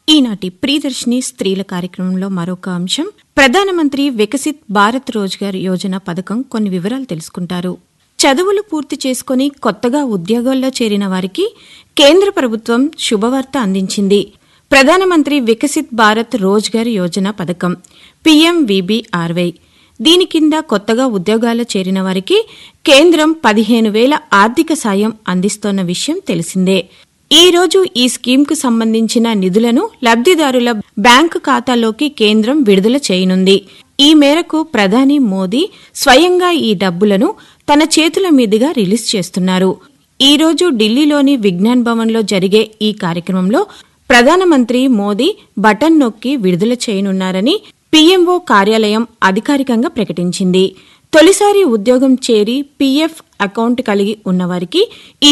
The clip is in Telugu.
ఈనాటి ప్రియదర్శిని స్త్రీల కార్యక్రమంలో మరొక అంశం ప్రధానమంత్రి వికసిత్ భారత్ రోజ్గార్ యోజన పథకం కొన్ని వివరాలు తెలుసుకుంటారు చదువులు పూర్తి చేసుకుని కొత్తగా ఉద్యోగాల్లో చేరిన వారికి కేంద్ర ప్రభుత్వం శుభవార్త అందించింది ప్రధానమంత్రి వికసిత్ భారత్ రోజ్గార్ యోజన పథకం పీఎంవీబీఆర్వై దీని కింద కొత్తగా ఉద్యోగాల్లో చేరిన వారికి కేంద్రం పదిహేను వేల ఆర్థిక సాయం అందిస్తోన్న విషయం తెలిసిందే ఈ రోజు ఈ స్కీమ్కు సంబంధించిన నిధులను లబ్దిదారుల బ్యాంకు ఖాతాలోకి కేంద్రం విడుదల చేయనుంది ఈ మేరకు ప్రధాని మోదీ స్వయంగా ఈ డబ్బులను తన చేతుల మీదుగా రిలీజ్ చేస్తున్నారు ఈ రోజు ఢిల్లీలోని విజ్ఞాన్ భవన్లో జరిగే ఈ కార్యక్రమంలో ప్రధానమంత్రి మోదీ బటన్ నొక్కి విడుదల చేయనున్నారని పీఎంఓ కార్యాలయం అధికారికంగా ప్రకటించింది తొలిసారి ఉద్యోగం చేరి పీఎఫ్ అకౌంట్ కలిగి ఉన్నవారికి ఈ